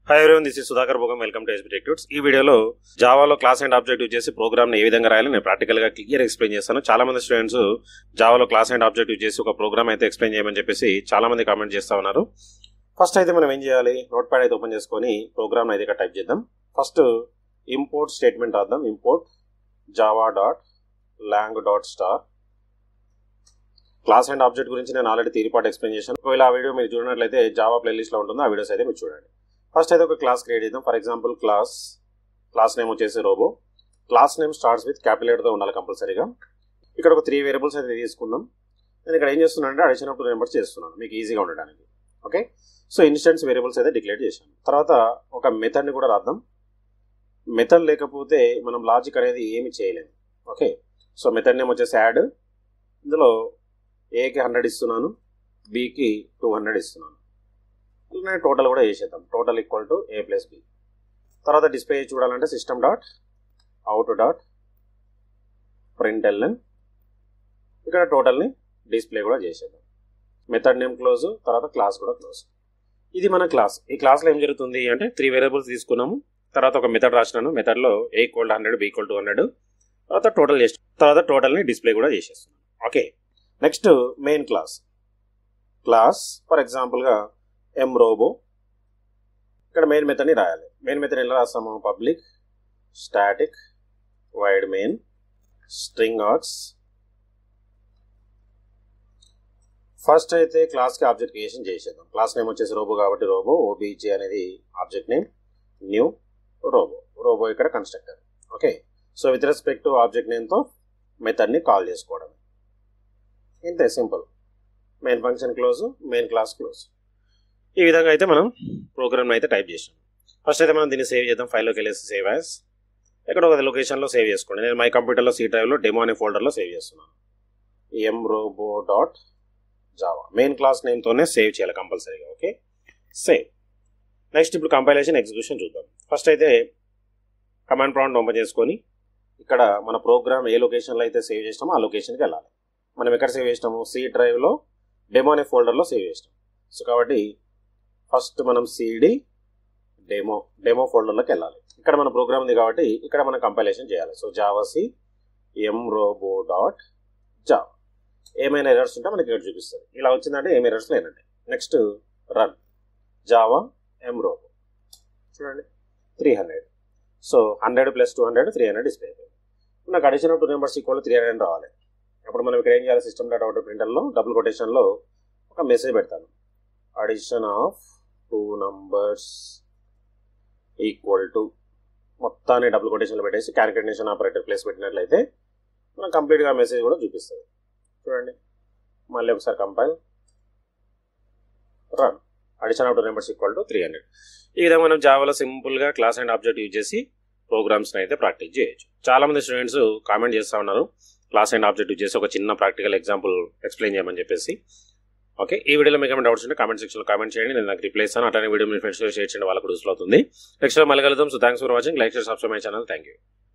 hi everyone this is Sudhakar Bhogam welcome to SB tech tuts ఈ వీడియోలో జావాలో క్లాస్ అండ్ ఆబ్జెక్ట్ యూజ్ చేసి ప్రోగ్రామ్ ఏ విధంగా రాయాలి నేను ప్రాక్టికల్ గా క్లియర్ ఎక్స్ప్లెయిన్ చేస్తాను చాలా మంది స్టూడెంట్స్ జావాలో క్లాస్ అండ్ ఆబ్జెక్ట్ యూజ్ చేసి ఒక ప్రోగ్రామ్ అయితే ఎక్స్ప్లెయిన్ చేయమని చెప్పేసి చాలా మంది కామెంట్ చేస్తా ఉన్నారు ఫస్ట్ అయితే మనం ఏం చేయాలి నోట్ ప్యాడ్ అయితే ఓపెన్ చేసుకొని ప్రోగ్రామ్ అయితే ఇక్కడ టైప్ చేద్దాం ఫస్ట్ ఇంపోర్ట్ స్టేట్మెంట్ రాద్దాం import java dot lang dot star class and object గురించి నేను ఆల్రెడీ తీరిపాటు ఎక్స్ప్లెయిన్ చేశాను ఒకవేళ ఆ వీడియో మీరు చూడనట్లయితే జావా ప్లేలిస్ట్ లో ఉంటుందో ఆ వీడియోస్ అయితే మీరు చూడండి ఫస్ట్ అయితే ఒక క్లాస్ క్రియేట్ చేద్దాం for example class class name వచ్చేసి robo class name starts with తో ఉండాలి కంపల్సరీగా ఇక్కడ ఒక త్రీ వేరియబుల్స్ అయితే తీసుకుందాం నేను ఇక్కడ ఏం చేస్తున్నాను అంటే అడిషన్ టూ నెంబర్స్ చేస్తున్నాను మీకు ఈజీగా ఉండడానికి ఓకే సో ఇన్స్టెంట్స్ వేరియబుల్స్ అయితే డిక్లేర్ చేశాను తర్వాత ఒక మెథడ్ని కూడా రాద్దాం మెథడ్ లేకపోతే మనం లాజిక్ అనేది ఏమి చేయలేము ఓకే సో మెథడ్ నేమ్ వచ్చేసి యాడ్ ఇందులో ఏకి హండ్రెడ్ ఇస్తున్నాను బికి టూ హండ్రెడ్ ఇస్తున్నాను నేను టోటల్ కూడా చేసేద్దాం total equal to A plus B తర్వాత డిస్ప్లే చూడాలంటే system dot out dot print LN ఇక్కడ టోటల్ని డిస్ప్లే కూడా చేసేద్దాం మెథడ్ నేమ్ క్లోజ్ తర్వాత క్లాస్ కూడా క్లోజ్ ఇది మన క్లాస్ ఈ క్లాస్లో ఏం జరుగుతుంది అంటే త్రీ వేరియబుల్స్ తీసుకున్నాము తర్వాత ఒక మెథడ్ రాసినాను మెథడ్లో A equal to hundred B equal to hundred తర్వాత టోటల్ చేసి తర్వాత టోటల్ని డిస్ప్లే కూడా చేసేస్తున్నాను okay next main class class for ఎగ్జాంపుల్గా ఎం రోబో ఇక్కడ మెయిన్ మెథడ్ని రాయాలి మెయిన్ మెథడ్ ఎలా రాస్తాము public static void main string args first అయితే క్లాస్కి ఆబ్జెక్ట్ క్రియేషన్ చేసేద్దాం క్లాస్ నేమ్ వచ్చేసి రోబో కాబట్టి రోబో ఓబీజీ అనేది object name new robo robo ఇక్కడ constructor okay so with respect to object నేమ్తో మెథడ్ని కాల్ చేసుకోవడం ఇంతే simple main function close main class close ఈ విధంగా అయితే మనం ప్రోగ్రామ్ అయితే టైప్ చేసాం ఫస్ట్ అయితే మనం దీన్ని సేవ్ చేద్దాం ఫైల్లోకి వెళ్ళేసి సేవ్ యాజ్ ఇక్కడ ఒక లొకేషన్లో సేవ్ చేసుకోండి నేను మై కంప్యూటర్లో సీ డ్రైవ్లో డెమో అనే ఫోల్డర్లో సేవ్ చేస్తున్నాను M robo dot java main class నేమ్తోనే సేవ్ చేయాలి కంపల్సరీగా ఓకే సేవ్ నెక్స్ట్ ఇప్పుడు కంపైలేషన్ ఎగ్జిక్యూషన్ చూద్దాం ఫస్ట్ అయితే కమాండ్ ప్రాంప్ట్ ఓపెన్ చేసుకొని ఇక్కడ మన ప్రోగ్రామ్ ఏ లొకేషన్లో అయితే సేవ్ చేసినామో ఆ లొకేషన్కి వెళ్ళాలి మనం ఎక్కడ సేవ్ చేసినాము సి డ్రైవ్లో డెమో అనే ఫోల్డర్లో సేవ్ చేసినాం సో కాబట్టి ఫస్ట్ మనం సిడి డెమో డెమో ఫోల్డర్లోకి వెళ్ళాలి ఇక్కడ మన ప్రోగ్రామ్ ఉంది కాబట్టి ఇక్కడ మనం కంపైలేషన్ చేయాలి so java C M robo dot java ఏమైనా ఎర్రర్స్ ఉంటే మనకి ఇక్కడ చూపిస్తుంది ఇలా వచ్చిందంటే ఏం ఎర్రర్స్ లేనండి next run java M robo చూడండి three hundred so hundred plus two hundred three hundred display అయిపోయింది నాకు additional two numbers equal three hundred రావాలి అప్పుడు మనం ఇక్కడ ఏం చేయాలి సిస్టమ్ డాట్ అవుట్ ప్రింటర్లో డబుల్ కొటేషన్లో ఒక మెసేజ్ పెడతాను addition of two numbers equal to మొత్తాన్ని డబుల్ కొటేషన్లో పెట్టేసి క్యాలిక్యులేషన్ ఆపరేటర్ ప్లేస్ పెట్టినట్లయితే మనం కంప్లీట్గా మెసేజ్ కూడా చూపిస్తుంది చూడండి మళ్ళీ ఒకసారి compile run addition of two numbers equal to three hundred ఈ విధంగా మనం జావాలో సింపుల్గా క్లాస్ అండ్ ఆబ్జెక్ట్ యూజ్ చేసి ప్రోగ్రామ్స్ని అయితే ప్రాక్టీస్ చేయొచ్చు చాలా మంది స్టూడెంట్స్ కామెంట్ చేస్తూ ఉన్నారు క్లాస్ అండ్ ఆబ్జెక్ట్ యూజ్ చేసి ఒక చిన్న ప్రాక్టికల్ ఎగ్జాంపుల్ ఎక్స్ప్లెయిన్ చేయమని చెప్పేసి ఓకే ఈ వీడియోలో మీకు ఏమైనా డౌట్స్ ఉంటే కామెంట్ సెక్షన్లో కామెంట్ చేయండి నేను నాకు రిప్లై ఇస్తాను అట్లానే వీడియో మీ ఫ్రెండ్స్లో షేర్ చేయండి వాళ్ళకు యూస్ఫుల్ అవుతుంది నెక్స్ట్ మళ్ళీ కలుద్దాం so thanks for watching like share subscribe my channel thank you